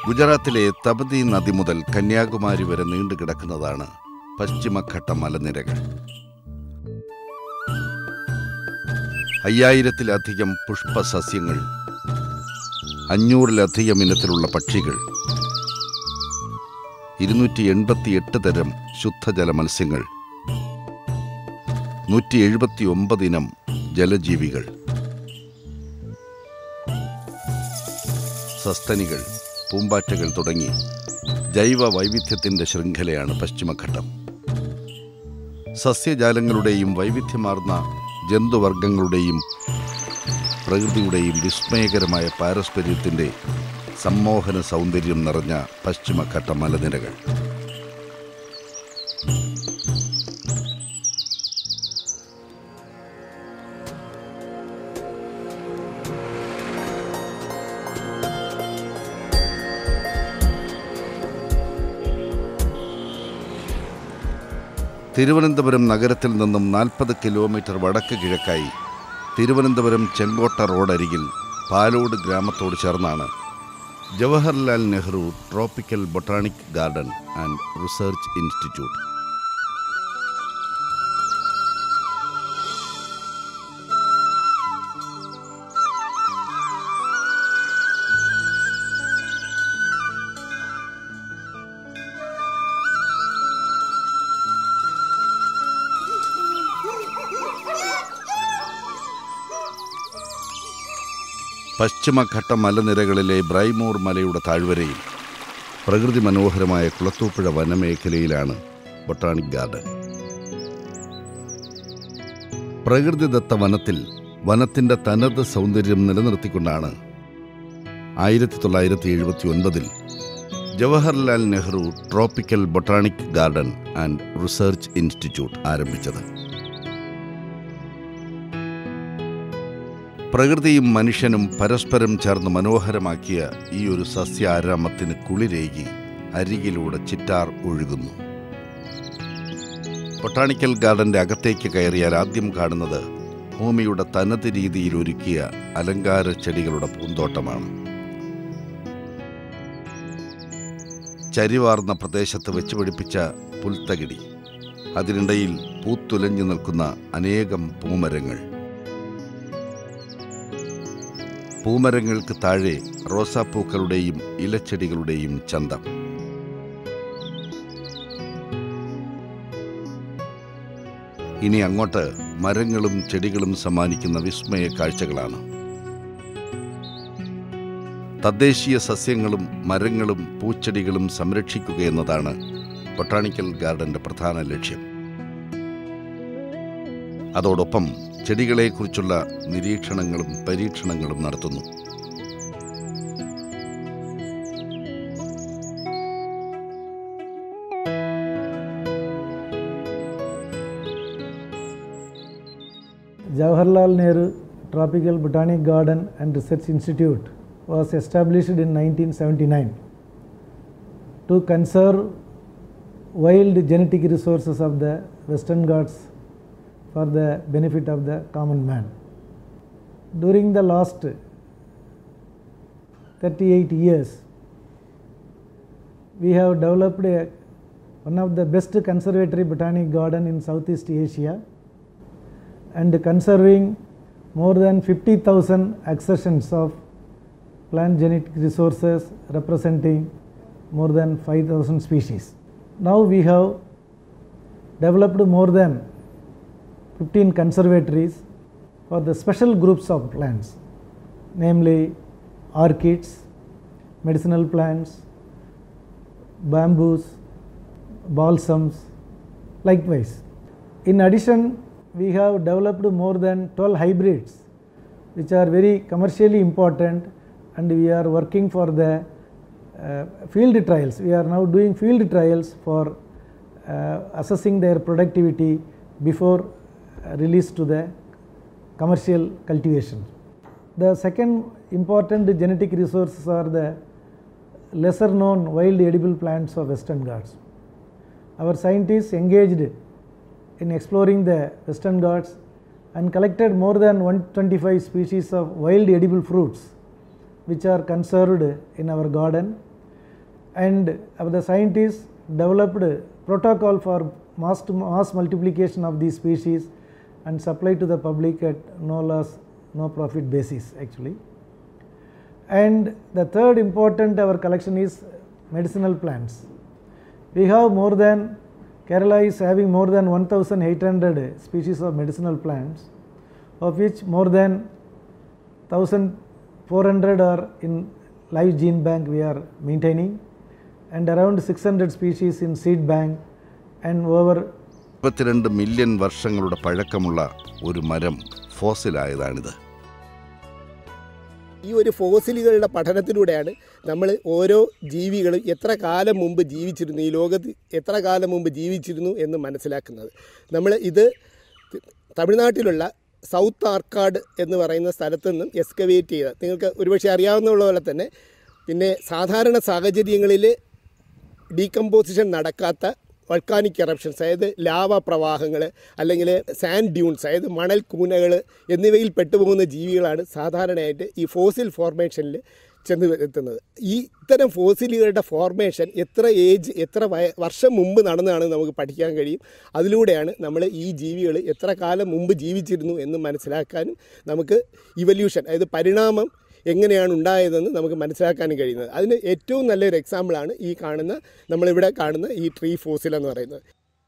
ഗുജറാത്തിലെ തപതി നദി മുതൽ കന്യാകുമാരി വരെ നീണ്ടുകിടക്കുന്നതാണ് പശ്ചിമഘട്ട മലനിരകൾ അയ്യായിരത്തിലധികം പുഷ്പസസ്യങ്ങൾ അഞ്ഞൂറിലധികം ഇനത്തിലുള്ള പക്ഷികൾ ഇരുന്നൂറ്റി എൺപത്തിയെട്ട് തരം ശുദ്ധജല മത്സ്യങ്ങൾ നൂറ്റി എഴുപത്തി ഒമ്പത് ഇനം ജലജീവികൾ സസ്തനികൾ പൂമ്പാറ്റകൾ തുടങ്ങി ജൈവ വൈവിധ്യത്തിൻ്റെ ശൃംഖലയാണ് പശ്ചിമഘട്ടം സസ്യജാലങ്ങളുടെയും വൈവിധ്യമാർന്ന ജന്തുവർഗങ്ങളുടെയും പ്രകൃതിയുടെയും വിസ്മയകരമായ പാരസ്പര്യത്തിൻ്റെ സമ്മോഹന സൗന്ദര്യം നിറഞ്ഞ പശ്ചിമഘട്ട മലനിരകൾ തിരുവനന്തപുരം നഗരത്തിൽ നിന്നും നാൽപ്പത് കിലോമീറ്റർ വടക്ക് കിഴക്കായി തിരുവനന്തപുരം ചെങ്കോട്ട റോഡരികിൽ പാലോട് ഗ്രാമത്തോട് ചേർന്നാണ് Jawaharlal Nehru tropical botanic garden and research institute പശ്ചിമഘട്ട മലനിരകളിലെ ബ്രൈമൂർ മലയുടെ താഴ്വരയിൽ പ്രകൃതി മനോഹരമായ കുളത്തൂപ്പുഴ വനമേഖലയിലാണ് ബൊട്ടാണിക് ഗാർഡൻ പ്രകൃതിദത്ത വനത്തിൽ വനത്തിൻ്റെ തനത് സൗന്ദര്യം നിലനിർത്തിക്കൊണ്ടാണ് ആയിരത്തി തൊള്ളായിരത്തി എഴുപത്തി ഒൻപതിൽ Jawaharlal Nehru tropical botanic garden and research institute ആരംഭിച്ചത് പ്രകൃതിയും മനുഷ്യനും പരസ്പരം ചേർന്ന് മനോഹരമാക്കിയ ഈ ഒരു സസ്യാരാമത്തിന് കുളിരേകി അരികിലൂടെ ചിറ്റാർ ഒഴുകുന്നു ബൊട്ടാണിക്കൽ ഗാർഡന്റെ അകത്തേക്ക് കയറിയാൽ ആദ്യം കാണുന്നത് ഭൂമിയുടെ തനത് രീതിയിൽ ഒരുക്കിയ അലങ്കാര ചെടികളുടെ പൂന്തോട്ടമാണ് ചരിവാർന്ന പ്രദേശത്ത് വെച്ച് പിടിപ്പിച്ച പുൽത്തകിടി അതിനിടയിൽ പൂത്തുലഞ്ഞു നിൽക്കുന്ന അനേകം പൂമരങ്ങൾ പൂമരങ്ങൾക്ക് താഴെ റോസാപ്പൂക്കളുടെയും ഇലച്ചെടികളുടെയും ചന്തം ഇനി അങ്ങോട്ട് മരങ്ങളും ചെടികളും സമ്മാനിക്കുന്ന വിസ്മയ കാഴ്ചകളാണ് തദ്ദേശീയ സസ്യങ്ങളും മരങ്ങളും പൂച്ചെടികളും സംരക്ഷിക്കുക എന്നതാണ് ബൊട്ടാണിക്കൽ ഗാർഡന്റെ പ്രധാന ലക്ഷ്യം അതോടൊപ്പം ചെടികളെക്കുറിച്ചുള്ള നിരീക്ഷണങ്ങളും പരീക്ഷണങ്ങളും നടത്തുന്നു Jawaharlal Nehru Tropical Botanic Garden and Research Institute was established in 1979 to conserve wild genetic resources of the Western Ghats for the benefit of the common man. During the last 38 years, we have developed a, one of the best conservatory botanic garden in Southeast Asia and conserving more than 50,000 accessions of plant genetic resources representing more than 5,000 species. Now we have developed more than 15 conservatories for the special groups of plants, namely orchids, medicinal plants, bamboos, balsams, likewise. In addition, we have developed more than 12 hybrids which are very commercially important and we are working for the uh, field trials. We are now doing field trials for uh, assessing their productivity before uh, release to the commercial cultivation. The second important genetic resources are the lesser known wild edible plants of Western Ghats. Our scientists engaged in exploring the Western Ghats and collected more than 125 species of wild edible fruits which are conserved in our garden and uh, the scientists developed a protocol for mass, to mass multiplication of these species and supply to the public at no loss no profit basis actually and the third important our collection is medicinal plants we have more than kerala is having more than 1800 species of medicinal plants of which more than 1400 are in live gene bank we are maintaining and around 600 species in seed bank and over മുപ്പത്തിരണ്ട് million വർഷങ്ങളുടെ പഴക്കമുള്ള ഒരു മരം ഫോസിലായതാണിത് ഈ ഒരു ഫോസിലുകളുടെ പഠനത്തിലൂടെയാണ് നമ്മൾ ഓരോ ജീവികളും എത്ര കാലം മുമ്പ് ജീവിച്ചിരുന്നു ഈ ലോകത്ത് എത്ര കാലം മുമ്പ് ജീവിച്ചിരുന്നു എന്ന് മനസ്സിലാക്കുന്നത് നമ്മൾ ഇത് തമിഴ്നാട്ടിലുള്ള സൗത്ത് ആർക്കാഡ് എന്ന് പറയുന്ന സ്ഥലത്ത് നിന്നും എക്സ്കവേറ്റ് ചെയ്ത നിങ്ങൾക്ക് ഒരുപക്ഷെ അറിയാവുന്ന പോലെ തന്നെ പിന്നെ സാധാരണ സാഹചര്യങ്ങളിൽ ഡീകമ്പോസിഷൻ നടക്കാത്ത വൾക്കാനിക് എറപ്ഷൻസ് അതായത് ലാവ പ്രവാഹങ്ങൾ അല്ലെങ്കിൽ സാൻഡ് ഡ്യൂൺസ് അതായത് മണൽ കൂനകൾ എന്നിവയിൽ പെട്ടുപോകുന്ന ജീവികളാണ് സാധാരണയായിട്ട് ഈ ഫോസിൽ ഫോർമേഷനിൽ ചെന്ന് എത്തുന്നത് ഈ ഇത്തരം ഫോസിലുകളുടെ ഫോർമേഷൻ എത്ര ഏജ് എത്ര വയ വർഷം മുമ്പ് നടന്നതാണെന്ന് നമുക്ക് പഠിക്കാൻ കഴിയും അതിലൂടെയാണ് നമ്മൾ ഈ ജീവികൾ എത്ര കാലം മുമ്പ് ജീവിച്ചിരുന്നു എന്ന് മനസ്സിലാക്കാനും നമുക്ക് ഇവല്യൂഷൻ അതായത് പരിണാമം എങ്ങനെയാണ് ഉണ്ടായതെന്ന് നമുക്ക് മനസ്സിലാക്കാനും കഴിയുന്നത് അതിന് ഏറ്റവും നല്ലൊരു എക്സാമ്പിളാണ് ഈ കാണുന്ന നമ്മളിവിടെ കാണുന്ന ഈ ട്രീ ഫോസിൽ എന്ന് പറയുന്നത്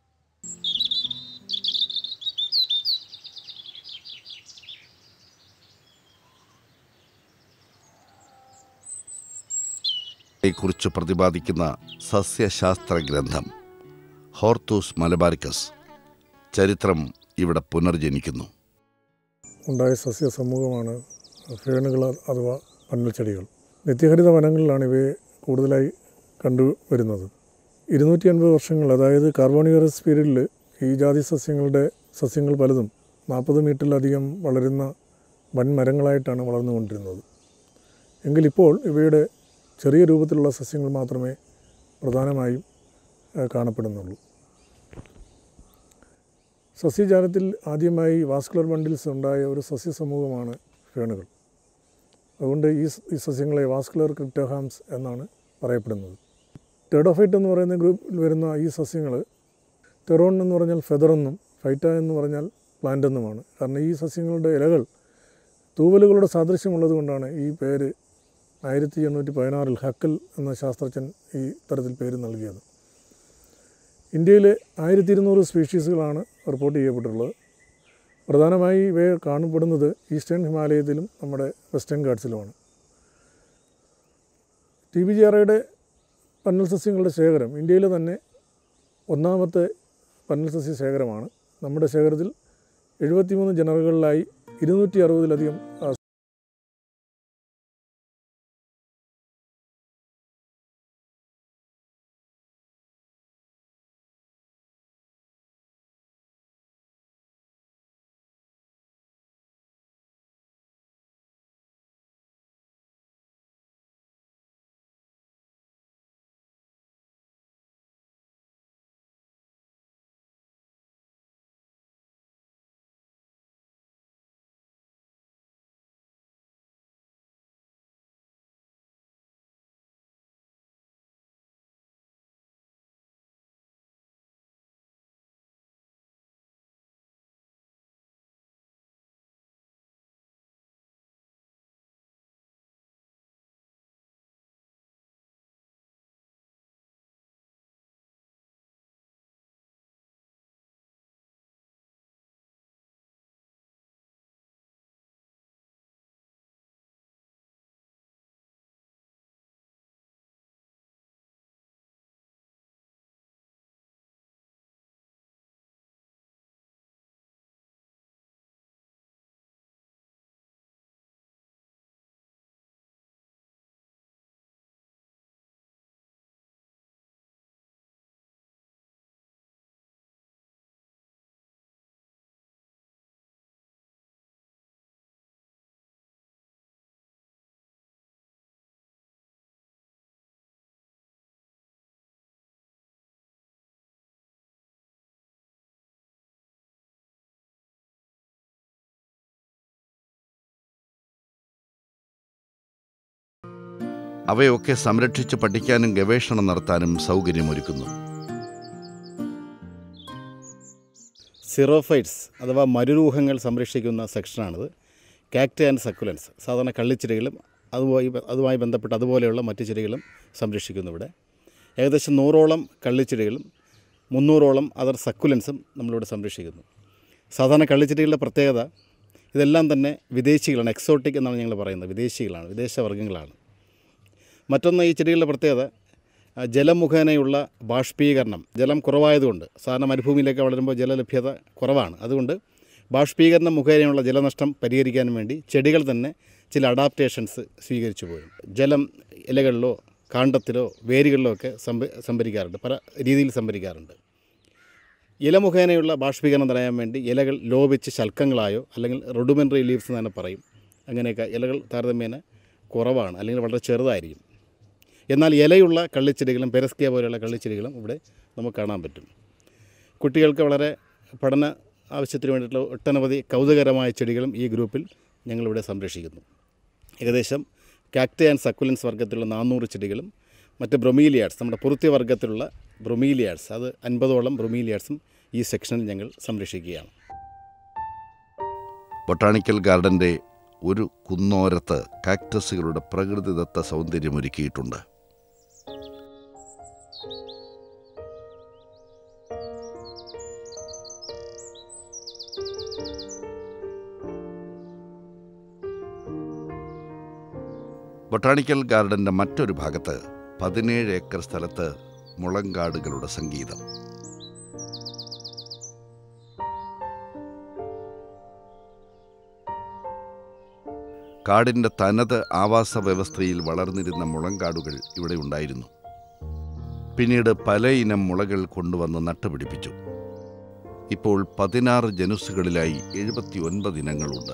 യെക്കുറിച്ച് പ്രതിപാദിക്കുന്ന സസ്യശാസ്ത്ര ഗ്രന്ഥം ഹോർത്തൂസ് മലബാരിക്കസ് ചരിത്രം ഇവിടെ പുനർജനിക്കുന്നു ഉണ്ടായ സസ്യ സമൂഹമാണ് ഫേണുകൾ അഥവാ പന്നൽച്ചെടികൾ നിത്യഹരിത വനങ്ങളിലാണ് ഇവയെ കൂടുതലായി കണ്ടുവരുന്നത് ഇരുന്നൂറ്റി അൻപത് വർഷങ്ങൾ അതായത് കാർബോണിയറസ് പീരീഡിൽ ഈ ജാതി സസ്യങ്ങളുടെ സസ്യങ്ങൾ പലതും നാൽപ്പത് മീറ്ററിലധികം വളരുന്ന വൻമരങ്ങളായിട്ടാണ് വളർന്നുകൊണ്ടിരുന്നത് എങ്കിലിപ്പോൾ ഇവയുടെ ചെറിയ രൂപത്തിലുള്ള സസ്യങ്ങൾ മാത്രമേ പ്രധാനമായും ഏഹ്, കാണപ്പെടുന്നുള്ളൂ സസ്യജാലത്തിൽ ആദ്യമായി വാസ്കുലർ ബണ്ടിൽസ് ഉണ്ടായ ഒരു സസ്യസമൂഹമാണ് ഫേണുകൾ അതുകൊണ്ട് ഈ സ- ഈ സസ്യങ്ങളെ വാസ്കുലർ ക്രിപ്റ്റോഹാംസ് എന്നാണ് പറയപ്പെടുന്നത് ടെഡോഫൈറ്റ് എന്ന് പറയുന്ന ഗ്രൂപ്പിൽ വരുന്ന ഈ സസ്യങ്ങൾ ടെറോൺ എന്ന് പറഞ്ഞാൽ ഫെദർ എന്നും ഫൈറ്റ എന്ന് പറഞ്ഞാൽ പ്ലാന്റ് എന്നുമാണ് കാരണം ഈ സസ്യങ്ങളുടെ ഇലകൾ തൂവലുകളുടെ സാദൃശ്യമുള്ളത് കൊണ്ടാണ് ഈ പേര് ആയിരത്തി എണ്ണൂറ്റി പതിനാറിൽ ഹക്കൽ എന്ന ശാസ്ത്രജ്ഞൻ ഈ തരത്തിൽ പേര് നൽകിയത് ഇന്ത്യയിൽ ആയിരത്തി ഇരുന്നൂറ് സ്പീഷീസുകളാണ് റിപ്പോർട്ട് ചെയ്യപ്പെട്ടിട്ടുള്ളത് പ്രധാനമായി ഇവയെ കാണപ്പെടുന്നത് ഈസ്റ്റേൺ ഹിമാലയത്തിലും നമ്മുടെ വെസ്റ്റേൺ ഗാഡ്സിലുമാണ് ടി ബി ജി ആറയുടെ പന്നൽ സസ്യങ്ങളുടെ ശേഖരം ഇന്ത്യയിലെ തന്നെ ഒന്നാമത്തെ പന്നൽ സസ്യ ശേഖരമാണ് നമ്മുടെ ശേഖരത്തിൽ എഴുപത്തിമൂന്ന് ജനറുകളിലായി ഇരുന്നൂറ്റി അറുപതിലധികം ആ, അവയൊക്കെ സംരക്ഷിച്ച് പഠിക്കാനും ഗവേഷണം നടത്താനും സൗകര്യമൊരുക്കുന്നു സിറോഫൈറ്റ്സ് അഥവാ മരുരൂഹങ്ങൾ സംരക്ഷിക്കുന്ന സെക്ഷനാണിത് കാക്ട് ആൻഡ് സക്കുലൻസ് സാധാരണ കള്ളിച്ചെടികളും അതുമായി അതുമായി ബന്ധപ്പെട്ട് അതുപോലെയുള്ള മറ്റു ചെടികളും സംരക്ഷിക്കുന്നു ഇവിടെ ഏകദേശം നൂറോളം കള്ളിച്ചെടികളും മുന്നൂറോളം അതർ സക്കുലൻസും നമ്മളിവിടെ സംരക്ഷിക്കുന്നു സാധാരണ കള്ളിച്ചെടികളുടെ പ്രത്യേകത ഇതെല്ലാം തന്നെ വിദേശികളാണ് എക്സോട്ടിക് എന്നാണ് ഞങ്ങൾ പറയുന്നത് വിദേശികളാണ് വിദേശ വർഗ്ഗങ്ങളാണ് മറ്റൊന്ന് ഈ ചെടികളുടെ പ്രത്യേകത ആ, ജലം മുഖേനയുള്ള ബാഷ്പീകരണം ജലം കുറവായതുകൊണ്ട് സാധാരണ മരുഭൂമിയിലൊക്കെ വളരുമ്പോൾ ജലലഭ്യത കുറവാണ് അതുകൊണ്ട് ബാഷ്പീകരണം മുഖേനയുള്ള ജലനഷ്ടം പരിഹരിക്കാനും വേണ്ടി ചെടികൾ തന്നെ ചില അഡാപ്റ്റേഷൻസ് സ്വീകരിച്ചു പോരും ജലം ഇലകളിലോ കാണ്ടത്തിലോ വേരുകളിലോ ഒക്കെ സംഭ സംഭരിക്കാറുണ്ട് പല രീതിയിൽ സംഭരിക്കാറുണ്ട് ഇല മുഖേനയുള്ള ബാഷ്പീകരണം തടയാൻ വേണ്ടി ഇലകൾ ലോപിച്ച് ശൽക്കങ്ങളായോ അല്ലെങ്കിൽ റൊഡുമെൻ്ററി ലീവ്സ് എന്ന് തന്നെ പറയും അങ്ങനെയൊക്കെ ഇലകൾ താരതമ്യേന കുറവാണ് അല്ലെങ്കിൽ വളരെ ചെറുതായിരിക്കും എന്നാൽ ഇലയുള്ള കള്ളിച്ചെടികളും പെരസ്കിയ പോലെയുള്ള കള്ളിച്ചെടികളും ഇവിടെ നമുക്ക് കാണാൻ പറ്റും കുട്ടികൾക്ക് വളരെ പഠന ആവശ്യത്തിന് വേണ്ടിയിട്ടുള്ള ഒട്ടനവധി കൗതുകരമായ ചെടികളും ഈ ഗ്രൂപ്പിൽ ഞങ്ങളിവിടെ സംരക്ഷിക്കുന്നു ഏകദേശം കാക്ടേ ആൻഡ് സക്കുലൻസ് വർഗ്ഗത്തിലുള്ള നാനൂറ് ചെടികളും മറ്റ് ബ്രൊമീലിയാഡ്സ് നമ്മുടെ പുറത്തി വർഗ്ഗത്തിലുള്ള ബ്രൊമീലിയാഡ്സ് അത് അൻപതോളം ബ്രൊമീലിയാഡ്സും ഈ സെക്ഷനിൽ ഞങ്ങൾ സംരക്ഷിക്കുകയാണ് ബൊട്ടാണിക്കൽ ഗാർഡന്റെ ഒരു കുന്നോരത്ത് കാക്ടസുകളുടെ പ്രകൃതിദത്ത സൗന്ദര്യമൊരുക്കിയിട്ടുണ്ട് ബൊട്ടാണിക്കൽ ഗാർഡന്റെ മറ്റൊരു ഭാഗത്ത് പതിനേഴ് ഏക്കർ സ്ഥലത്ത് മുളങ്കാടുകളുടെ സംഗീതം കാടിന്റെ തനത് ആവാസ വ്യവസ്ഥയിൽ വളർന്നിരുന്ന മുളങ്കാടുകൾ ഇവിടെ ഉണ്ടായിരുന്നു പിന്നീട് പല ഇനം മുളകൾ കൊണ്ടുവന്ന് നട്ടുപിടിപ്പിച്ചു ഇപ്പോൾ പതിനാറ് ജനുസുകളിലായി എഴുപത്തി ഒൻപത് ഇനങ്ങളുണ്ട്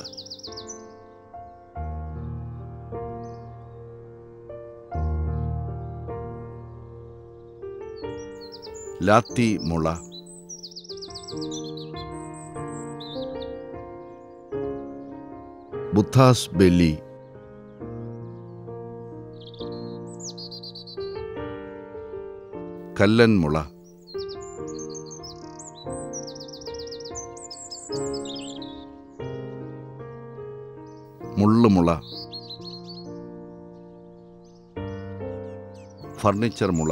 ലാത്തി മുള ബുദ്ധാസ് ബെല്ലി കല്ലൻ മുള മുള്ളുമുള ഫർണിച്ചർ മുള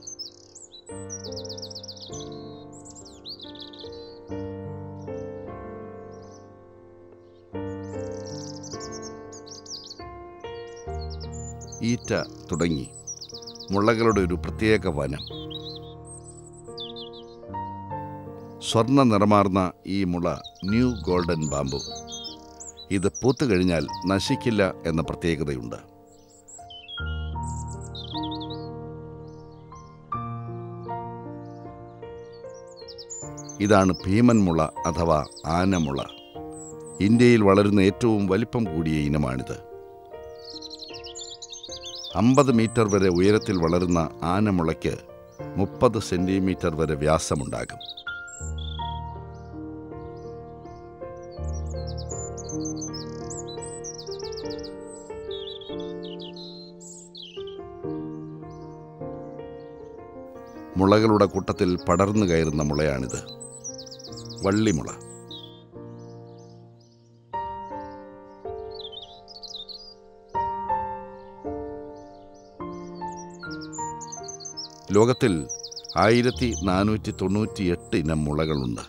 ഈറ്റ തുടങ്ങി മുളകളുടെ ഒരു പ്രത്യേക വനം സ്വർണ്ണ നിറമാർന്ന ഈ മുള ന്യൂ ഗോൾഡൻ ബാമ്പു ഇത് പൂത്തുകഴിഞ്ഞാൽ നശിക്കില്ല എന്ന പ്രത്യേകതയുണ്ട് ഇതാണ് ഭീമൻ മുള അഥവാ ആനമുള ഇന്ത്യയിൽ വളരുന്ന ഏറ്റവും വലിപ്പം കൂടിയ ഇനമാണിത് അമ്പത് മീറ്റർ വരെ ഉയരത്തിൽ വളരുന്ന ആനമുളയ്ക്ക് മുപ്പത് സെൻറ്റിമീറ്റർ വരെ വ്യാസമുണ്ടാകും മുളകളുടെ കൂട്ടത്തിൽ പടർന്നു കയറുന്ന മുളയാണിത് വള്ളിമുള ലോകത്തിൽ ആയിരത്തി നാനൂറ്റി തൊണ്ണൂറ്റി എട്ട് ഇനം മുളകളുണ്ട്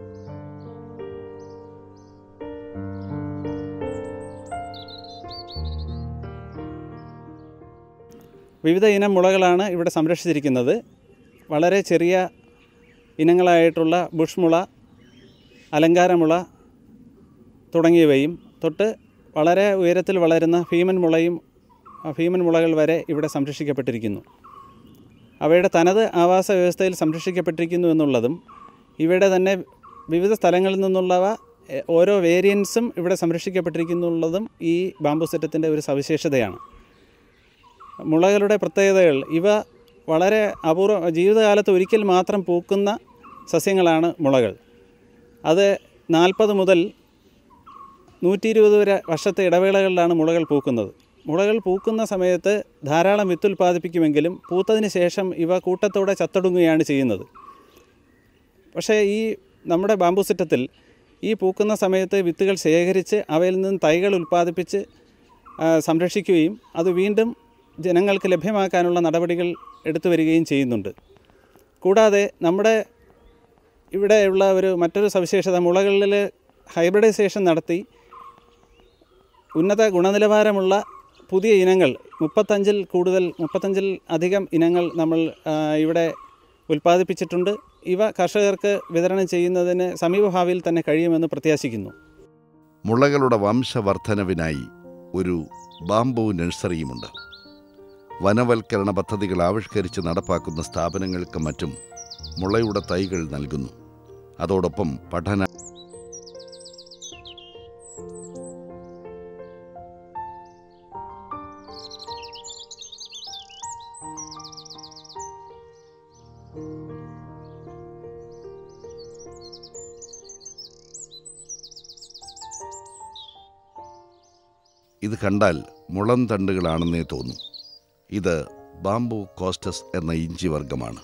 വിവിധ ഇനം മുളകളാണ് ഇവിടെ സംരക്ഷിച്ചിരിക്കുന്നത് വളരെ ചെറിയ ഇനങ്ങളായിട്ടുള്ള ബുഷ് മുള അലങ്കാരമുള തുടങ്ങിയവയും തൊട്ട് വളരെ ഉയരത്തിൽ വളരുന്ന ഭീമൻ മുളയും ആ ഭീമൻ മുളകൾ വരെ ഇവിടെ സംരക്ഷിക്കപ്പെട്ടിരിക്കുന്നു അവയുടെ തനത് ആവാസ വ്യവസ്ഥയിൽ സംരക്ഷിക്കപ്പെട്ടിരിക്കുന്നു എന്നുള്ളതും ഇവയുടെ തന്നെ വിവിധ സ്ഥലങ്ങളിൽ നിന്നുള്ളവ എ, ഓരോ വേരിയൻസും ഇവിടെ സംരക്ഷിക്കപ്പെട്ടിരിക്കുന്നുള്ളതും ഈ ബാംബു സെറ്റത്തിൻ്റെ ഒരു സവിശേഷതയാണ് മുളകളുടെ പ്രത്യേകതകൾ ഇവ വളരെ അപൂർവ ജീവിതകാലത്ത് ഒരിക്കൽ മാത്രം പൂക്കുന്ന സസ്യങ്ങളാണ് മുളകൾ അത് നാൽപ്പത് മുതൽ നൂറ്റി ഇരുപത് വരെ വർഷത്തെ ഇടവേളകളിലാണ് മുളകൾ പൂക്കുന്നത് മുളകൾ പൂക്കുന്ന സമയത്ത് ധാരാളം വിത്ത് ഉൽപ്പാദിപ്പിക്കുമെങ്കിലും പൂത്തതിന് ശേഷം ഇവ കൂട്ടത്തോടെ ചത്തൊടുങ്ങുകയാണ് ചെയ്യുന്നത് പക്ഷേ ഈ നമ്മുടെ ബാമ്പു സിറ്റത്തിൽ ഈ പൂക്കുന്ന സമയത്ത് വിത്തുകൾ ശേഖരിച്ച് അവയിൽ നിന്ന് തൈകൾ ഉൽപ്പാദിപ്പിച്ച് ആ, സംരക്ഷിക്കുകയും അത് വീണ്ടും ജനങ്ങൾക്ക് ലഭ്യമാക്കാനുള്ള നടപടികൾ എടുത്തു വരികയും ചെയ്യുന്നുണ്ട് കൂടാതെ നമ്മുടെ ഇവിടെയുള്ള ഒരു മറ്റൊരു സവിശേഷത മുളകളിൽ ഹൈബ്രിഡൈസേഷൻ നടത്തി ഉന്നത ഗുണനിലവാരമുള്ള പുതിയ ഇനങ്ങൾ മുപ്പത്തഞ്ചിൽ കൂടുതൽ മുപ്പത്തഞ്ചിൽ അധികം ഇനങ്ങൾ നമ്മൾ ആ, ഇവിടെ ഉൽപ്പാദിപ്പിച്ചിട്ടുണ്ട് ഇവ കർഷകർക്ക് വിതരണം ചെയ്യുന്നതിന് സമീപഭാവിയിൽ തന്നെ കഴിയുമെന്ന് പ്രത്യാശിക്കുന്നു മുളകളുടെ വംശവർദ്ധനവിനായി ഒരു ബാംബു നഴ്സറിയുമുണ്ട് വനവൽക്കരണ പദ്ധതികൾ ആവിഷ്കരിച്ച് നടപ്പാക്കുന്ന സ്ഥാപനങ്ങൾക്ക് മറ്റും മുളയുടെ തൈകൾ നൽകുന്നു അതോടൊപ്പം പഠന ഇത് കണ്ടാൽ മുളം തണ്ടുകളാണെന്നേ തോന്നും ഇത് ബാംബു കോസ്റ്റസ് എന്ന ഇഞ്ചി വർഗമാണ്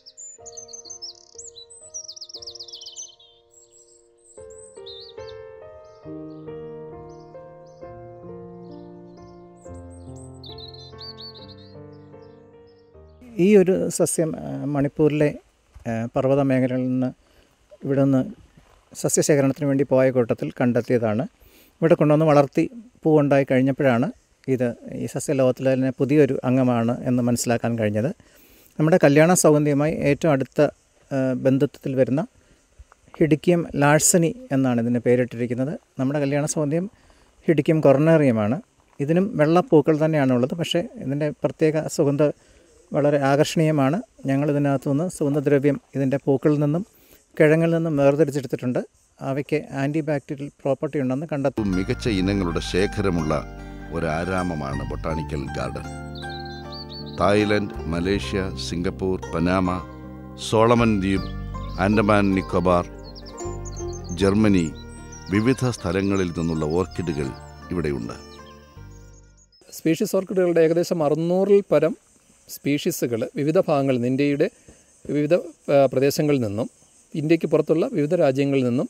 ഈ ഒരു സസ്യം ആ, മണിപ്പൂരിലെ ആ, പർവ്വത മേഖലകളിൽ നിന്ന് ഇവിടെ നിന്ന് സസ്യശേഖരണത്തിന് വേണ്ടി പോയ കൂട്ടത്തിൽ കണ്ടെത്തിയതാണ് ഇവിടെ കൊണ്ടുവന്ന് വളർത്തി പൂവുണ്ടായി കഴിഞ്ഞപ്പോഴാണ് ഇത് ഈ സസ്യലോകത്തിലെ തന്നെ പുതിയൊരു അംഗമാണ് എന്ന് മനസ്സിലാക്കാൻ കഴിഞ്ഞത് നമ്മുടെ കല്യാണ സൗഗന്ധികമായി ഏറ്റവും അടുത്ത ആ, ബന്ധുത്വത്തിൽ വരുന്ന ഹിഡിക്യം ലാഴ്സനി എന്നാണ് ഇതിന് പേരിട്ടിരിക്കുന്നത് നമ്മുടെ കല്യാണ സൗന്ദര്യം ഹിഡിക്യം കൊറനേറിയമാണ് ഇതിനും വെള്ളപ്പൂക്കൾ തന്നെയാണുള്ളത് പക്ഷേ ഇതിൻ്റെ പ്രത്യേക സുഗന്ധ വളരെ ആകർഷണീയമാണ് ഞങ്ങൾ ഇതിനകത്തു നിന്ന് സുഗന്ധദ്രവ്യം ഇതിൻ്റെ പൂക്കളിൽ നിന്നും കിഴങ്ങിൽ നിന്നും വേർതിരിച്ചെടുത്തിട്ടുണ്ട് അവയ്ക്ക് ആൻറ്റി ബാക്ടീരിയൽ പ്രോപ്പർട്ടി ഉണ്ടെന്ന് കണ്ടെത്തി മികച്ച ഇനങ്ങളുടെ ശേഖരമുള്ള ഒരു ആരാമമാണ് botanical garden Thailand Malaysia Singapore Panama Solomon ദ്വീപ് ആൻഡമാൻ നിക്കോബാർ ജർമ്മനി വിവിധ സ്ഥലങ്ങളിൽ നിന്നുള്ള ഓർക്കിഡുകൾ ഇവിടെയുണ്ട് സ്പീഷീസ് ഓർക്കിഡുകളുടെ ഏകദേശം അറുന്നൂറിൽ പരം സ്പീഷീസുകൾ വിവിധ ഭാഗങ്ങളിൽ നിന്ന് ഇന്ത്യയുടെ വിവിധ ആ, പ്രദേശങ്ങളിൽ നിന്നും ഇന്ത്യക്ക് പുറത്തുള്ള വിവിധ രാജ്യങ്ങളിൽ നിന്നും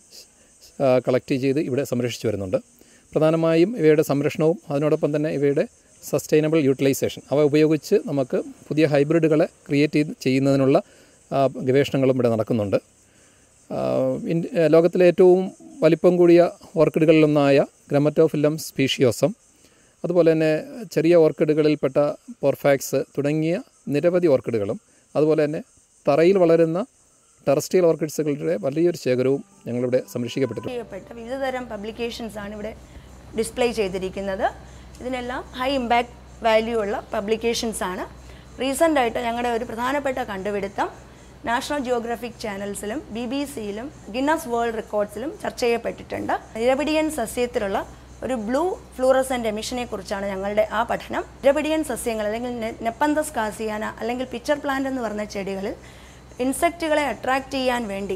കളക്ട് ചെയ്ത് ഇവിടെ സംരക്ഷിച്ചു വരുന്നുണ്ട് പ്രധാനമായും ഇവയുടെ സംരക്ഷണവും അതിനോടൊപ്പം തന്നെ ഇവയുടെ സസ്റ്റൈനബിൾ യൂട്ടിലൈസേഷൻ അവ ഉപയോഗിച്ച് നമുക്ക് പുതിയ ഹൈബ്രിഡുകളെ ക്രിയേറ്റ് ചെയ്ത് ചെയ്യുന്നതിനുള്ള ആ, ഗവേഷണങ്ങളും ഇവിടെ നടക്കുന്നുണ്ട് ആ, ഇൻ- ഏ, ലോകത്തിലെ ഏറ്റവും വലിപ്പം കൂടിയ ഓർക്കിഡുകളിലൊന്നായ ഗ്രമറ്റോഫില്ലം സ്പീഷിയോസം അതുപോലെ തന്നെ ചെറിയ ഓർക്കിഡുകളിൽപ്പെട്ട പോർഫാക്സ് തുടങ്ങിയ നിരവധി ഓർക്കിഡുകളും അതുപോലെ തന്നെ തറയിൽ വളരുന്ന ടെറസ്ട്രിയൽ ഓർക്കിഡ്സുകളുടെ വലിയൊരു ശേഖരവും ഞങ്ങളിവിടെ സംരക്ഷിക്കപ്പെട്ടിട്ടുണ്ട് ചെയ്യപ്പെട്ട വിവിധതരം പബ്ലിക്കേഷൻസ് ആണ് ഇവിടെ ഡിസ്പ്ലേ ചെയ്തിരിക്കുന്നത് ഇതിനെല്ലാം ഹൈ ഇമ്പാക്റ്റ് വാല്യൂ ഉള്ള പബ്ലിക്കേഷൻസ് ആണ് റീസെൻ്റ് ആയിട്ട് ഞങ്ങളുടെ ഒരു പ്രധാനപ്പെട്ട കണ്ടുപിടുത്തം നാഷണൽ ജിയോഗ്രഫിക് ചാനൽസിലും ബി ബി സിയിലും ഗിന്നസ് വേൾഡ് റെക്കോർഡ്സിലും ചർച്ച ചെയ്യപ്പെട്ടിട്ടുണ്ട് നിരപിടിയൻ സസ്യത്തിലുള്ള ഒരു ബ്ലൂ ഫ്ലൂറസെൻ്റ് എമിഷനെ കുറിച്ചാണ് ഞങ്ങളുടെ ആ പഠനം നിരപിടിയൻ സസ്യങ്ങൾ അല്ലെങ്കിൽ നെ- നെപ്പന്തസ് കാസിയാന അല്ലെങ്കിൽ പിച്ചർ പ്ലാന്റ് എന്ന് പറഞ്ഞ ചെടികളിൽ ഇൻസെക്റ്റുകളെ അട്രാക്റ്റ് ചെയ്യാൻ വേണ്ടി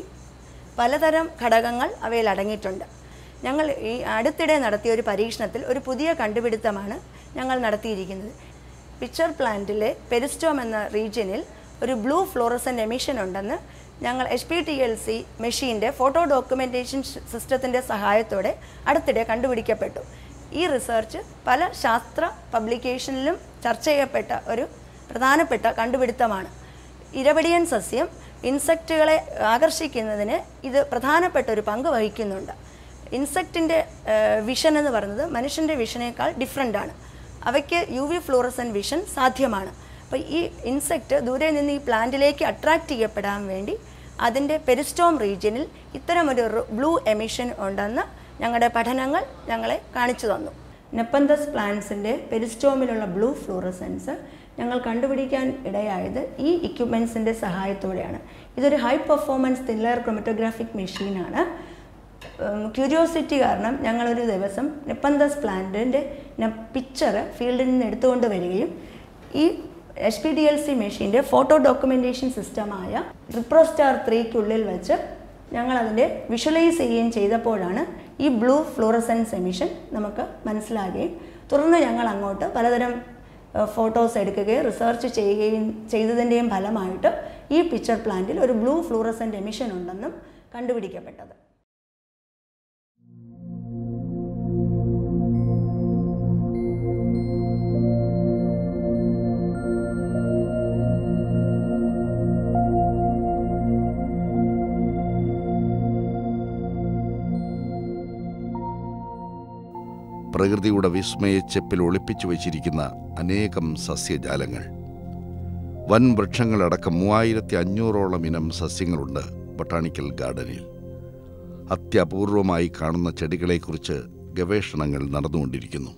പലതരം ഘടകങ്ങൾ അവയിൽ അടങ്ങിയിട്ടുണ്ട് ഞങ്ങൾ ഈ അടുത്തിടെ നടത്തിയ ഒരു പരീക്ഷണത്തിൽ ഒരു പുതിയ കണ്ടുപിടുത്തമാണ് ഞങ്ങൾ നടത്തിയിരിക്കുന്നത് പിക്ചർ പ്ലാന്റിലെ പെരിസ്റ്റോം എന്ന റീജിയനിൽ ഒരു ബ്ലൂ ഫ്ലോറസൻ്റ് എമിഷൻ ഉണ്ടെന്ന് ഞങ്ങൾ H P T L C മെഷീൻ്റെ ഫോട്ടോ ഡോക്യുമെൻറ്റേഷൻ സിസ്റ്റത്തിൻ്റെ സഹായത്തോടെ അടുത്തിടെ കണ്ടുപിടിക്കപ്പെട്ടു ഈ റിസർച്ച് പല ശാസ്ത്ര പബ്ലിക്കേഷനിലും ചർച്ച ചെയ്യപ്പെട്ട ഒരു പ്രധാനപ്പെട്ട കണ്ടുപിടുത്തമാണ് ഇരവടിയൻ സസ്യം ഇൻസെക്റ്റുകളെ ആകർഷിക്കുന്നതിന് ഇത് പ്രധാനപ്പെട്ട ഒരു പങ്ക് വഹിക്കുന്നുണ്ട് ഇൻസെക്റ്റിൻ്റെ വിഷൻ എന്ന് പറയുന്നത് മനുഷ്യൻ്റെ വിഷനേക്കാൾ ഡിഫറെൻ്റ് ആണ് അവയ്ക്ക് യു വി ഫ്ലൂറസൻ വിഷൻ സാധ്യമാണ് അപ്പോൾ ഈ ഇൻസെക്റ്റ് ദൂരെ നിന്ന് ഈ പ്ലാന്റിലേക്ക് അട്രാക്റ്റ് ചെയ്യപ്പെടാൻ വേണ്ടി അതിൻ്റെ പെരിസ്റ്റോം റീജിയനിൽ ഇത്തരമൊരു ബ്ലൂ എമിഷൻ ഉണ്ടെന്ന് ഞങ്ങളുടെ പഠനങ്ങൾ ഞങ്ങളെ കാണിച്ചു തന്നു നെപ്പന്തസ് പ്ലാന്റ്സിൻ്റെ പെരിസ്റ്റോമിലുള്ള ബ്ലൂ ഫ്ലൂറസൻസ് ഞങ്ങൾ കണ്ടുപിടിക്കാൻ ഇടയായത് ഈ ഇക്വിപ്മെൻസിൻ്റെ സഹായത്തോടെയാണ് ഇതൊരു ഹൈ പെർഫോമൻസ് തില്ലർ ക്രൊമറ്റോഗ്രാഫിക് മെഷീനാണ് ക്യൂരിയോസിറ്റി കാരണം ഞങ്ങളൊരു ദിവസം നെപ്പന്തസ് പ്ലാന്റിൻ്റെ പിക്ചർ ഫീൽഡിൽ നിന്ന് എടുത്തുകൊണ്ട് വരികയും ഈ H P D L C മെഷീൻ്റെ ഫോട്ടോ ഡോക്യുമെൻറ്റേഷൻ സിസ്റ്റമായ റിപ്രോസ്റ്റാർ ത്രീക്കുള്ളിൽ വെച്ച് ഞങ്ങൾ അതിൻ്റെ വിഷ്വലൈസ് ചെയ്യുകയും ചെയ്തപ്പോഴാണ് ഈ ബ്ലൂ ഫ്ലൂറസൻസ് എമിഷൻ നമുക്ക് മനസ്സിലാകുകയും തുടർന്ന് ഞങ്ങൾ അങ്ങോട്ട് പലതരം ഫോട്ടോസ് എടുക്കുകയും റിസർച്ച് ചെയ്യുകയും ചെയ്തതിൻ്റെയും ഫലമായിട്ട് ഈ പിക്ചർ പ്ലാന്റിൽ ഒരു ബ്ലൂ ഫ്ലൂറസെൻ്റ് എമിഷൻ ഉണ്ടെന്നും കണ്ടുപിടിക്കപ്പെട്ടത് പ്രകൃതിയുടെ വിസ്മയച്ചെപ്പിൽ ഒളിപ്പിച്ചു വച്ചിരിക്കുന്ന അനേകം സസ്യജാലങ്ങൾ വൻ വൃക്ഷങ്ങളടക്കം മൂവായിരത്തി അഞ്ഞൂറോളം ഇനം സസ്യങ്ങളുണ്ട് ബൊട്ടാണിക്കൽ ഗാർഡനിൽ അത്യപൂർവമായി കാണുന്ന ചെടികളെക്കുറിച്ച് ഗവേഷണങ്ങൾ നടന്നുകൊണ്ടിരിക്കുന്നു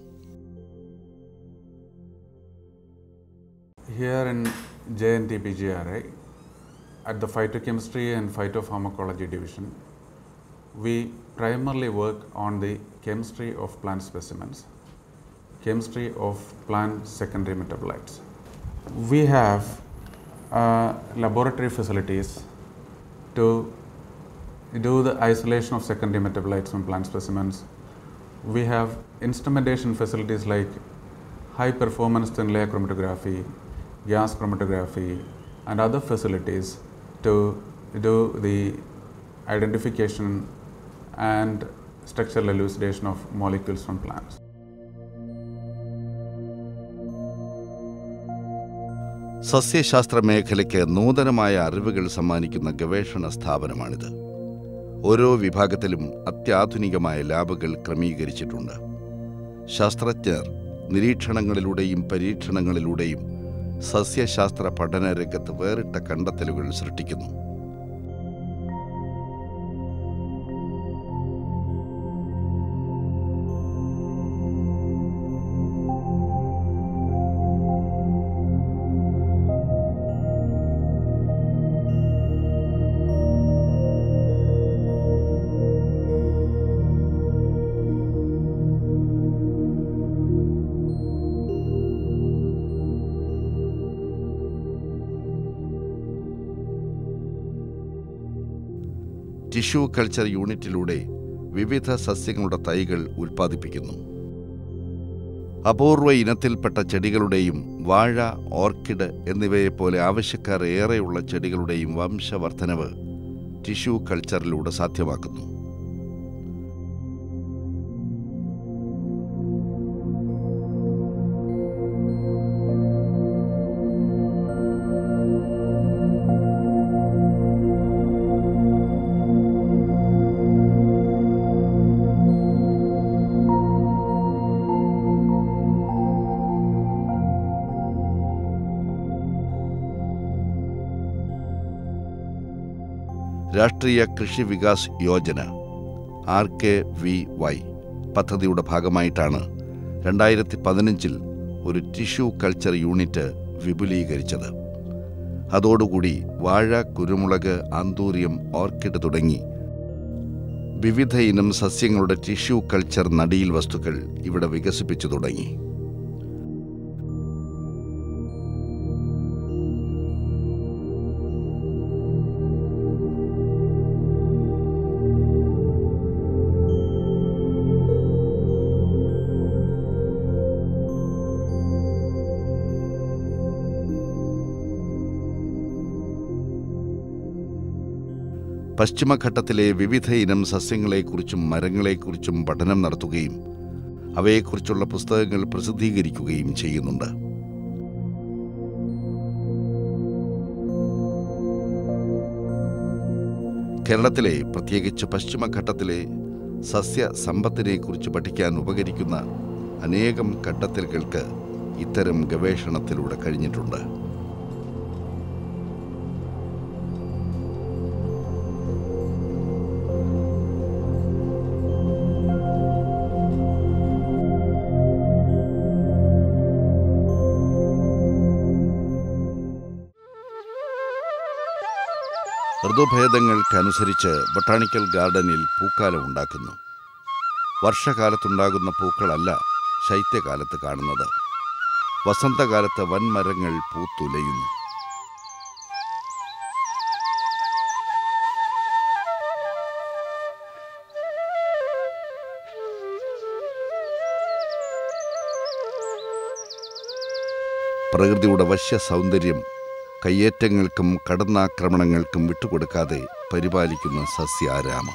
Here in JNT PGRI, at the phytochemistry and phytopharmacology division, we primarily work on the chemistry of plant specimens, chemistry of plant secondary metabolites. We have uh, laboratory facilities to do the isolation of secondary metabolites from plant specimens. We have instrumentation facilities like high performance thin layer chromatography, gas chromatography, and other facilities to do the identification and structural elucidation of molecules from plants. സസ്യശാസ്ത്ര മേഖലയ്ക്ക് നൂതനമായ അറിവുകൾ സമ്മാനിക്കുന്ന ഗവേഷണ സ്ഥാപനമാണിത് ഓരോ വിഭാഗത്തിലും അത്യാധുനികമായ ലാബുകൾ ക്രമീകരിച്ചിട്ടുണ്ട് ശാസ്ത്രജ്ഞർ നിരീക്ഷണങ്ങളിലൂടെയും പരീക്ഷണങ്ങളിലൂടെയും സസ്യശാസ്ത്ര പഠന രംഗത്ത് വേറിട്ട കണ്ടെത്തലുകൾ സൃഷ്ടിക്കുന്നു ടിഷ്യൂ കൾച്ചർ യൂണിറ്റിലൂടെ വിവിധ സസ്യങ്ങളുടെ തൈകൾ ഉൽപ്പാദിപ്പിക്കുന്നു അപൂർവ ഇനത്തിൽപ്പെട്ട ചെടികളുടെയും വാഴ ഓർക്കിഡ് എന്നിവയെപ്പോലെ ആവശ്യക്കാർ ഏറെയുള്ള ചെടികളുടെയും വംശവർദ്ധനവ് ടിഷ്യൂ കൾച്ചറിലൂടെ സാധ്യമാക്കുന്നു Rashtriya Krishi Vikas Yojana R K V Y പദ്ധതിയുടെ ഭാഗമായിട്ടാണ് രണ്ടായിരത്തി പതിനഞ്ചിൽ ഒരു ടിഷ്യൂ കൾച്ചർ യൂണിറ്റ് വിപുലീകരിച്ചത് അതോടുകൂടി വാഴ കുരുമുളക് ആന്തൂര്യം ഓർക്കിഡ് തുടങ്ങി വിവിധ ഇനം സസ്യങ്ങളുടെ ടിഷ്യൂ കൾച്ചർ നടീൽ വസ്തുക്കൾ ഇവിടെ വികസിപ്പിച്ചു തുടങ്ങി പശ്ചിമഘട്ടത്തിലെ വിവിധ ഇനം സസ്യങ്ങളെക്കുറിച്ചും മരങ്ങളെക്കുറിച്ചും പഠനം നടത്തുകയും അവയെക്കുറിച്ചുള്ള പുസ്തകങ്ങൾ പ്രസിദ്ധീകരിക്കുകയും ചെയ്യുന്നുണ്ട് കേരളത്തിലെ പ്രത്യേകിച്ച് പശ്ചിമഘട്ടത്തിലെ സസ്യ സമ്പത്തിനെക്കുറിച്ച് പഠിക്കാൻ ഉപകരിക്കുന്ന അനേകം കണ്ടെത്തലുകൾക്ക് ഇത്തരം ഗവേഷണത്തിലൂടെ കഴിഞ്ഞിട്ടുണ്ട് ഋതുഭേദങ്ങൾക്കനുസരിച്ച് ബൊട്ടാണിക്കൽ ഗാർഡനിൽ പൂക്കാലം ഉണ്ടാക്കുന്നു വർഷകാലത്തുണ്ടാകുന്ന പൂക്കളല്ല ശൈത്യകാലത്ത് കാണുന്നത് വസന്തകാലത്ത് വൻമരങ്ങൾ പൂത്തുലയുന്നു പ്രകൃതിയുടെ വശ്യ സൗന്ദര്യം കയ്യേറ്റങ്ങൾക്കും കടന്നാക്രമണങ്ങൾക്കും വിട്ടുകൊടുക്കാതെ പരിപാലിക്കുന്ന സസ്യാരാമം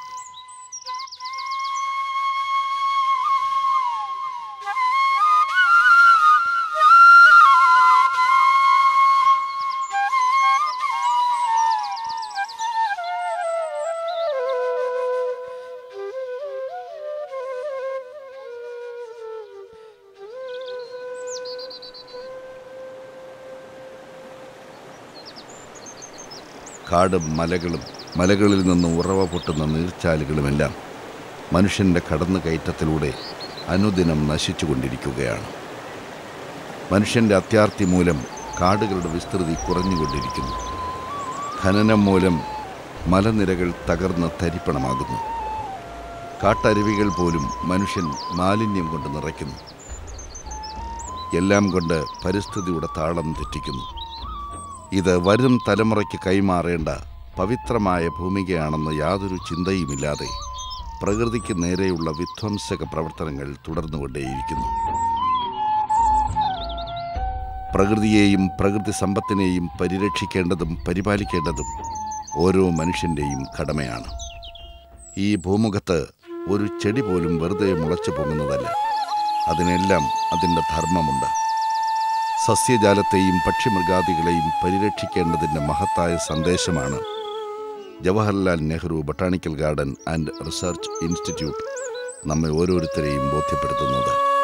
കാടും മലകളും മലകളിൽ നിന്ന് ഉറവ പൊട്ടുന്ന നീർച്ചാലുകളുമെല്ലാം മനുഷ്യൻ്റെ കടന്നുകയറ്റത്തിലൂടെ അനുദിനം നശിച്ചുകൊണ്ടിരിക്കുകയാണ് മനുഷ്യൻ്റെ അത്യാർത്തി മൂലം കാടുകളുടെ വിസ്തൃതി കുറഞ്ഞുകൊണ്ടിരിക്കുന്നു ഖനനം മൂലം മലനിരകൾ തകർന്ന് തരിപ്പണമാകുന്നു കാട്ടരുവികൾ പോലും മനുഷ്യൻ മാലിന്യം കൊണ്ട് നിറയ്ക്കുന്നു എല്ലാം കൊണ്ട് പരിസ്ഥിതിയുടെ താളം തെറ്റിക്കുന്നു ഇത് വരും തലമുറയ്ക്ക് കൈമാറേണ്ട പവിത്രമായ ഭൂമികയാണെന്ന് യാതൊരു ചിന്തയുമില്ലാതെ പ്രകൃതിക്ക് നേരെയുള്ള വിധ്വംസക പ്രവർത്തനങ്ങൾ തുടർന്നുകൊണ്ടേയിരിക്കുന്നു പ്രകൃതിയെയും പ്രകൃതി സമ്പത്തിനെയും പരിരക്ഷിക്കേണ്ടതും പരിപാലിക്കേണ്ടതും ഓരോ മനുഷ്യൻ്റെയും കടമയാണ് ഈ ഭൂമുഖത്ത് ഒരു ചെടി പോലും വെറുതെ മുളച്ചു പൊങ്ങുന്നതല്ല അതിനെല്ലാം അതിൻ്റെ ധർമ്മമുണ്ട് സസ്യജാലത്തെയും പക്ഷിമൃഗാദികളെയും പരിരക്ഷിക്കേണ്ടതിൻ്റെ മഹത്തായ സന്ദേശമാണ് Jawaharlal Nehru botanical garden and research institute നമ്മെ ഓരോരുത്തരെയും ബോധ്യപ്പെടുത്തുന്നത്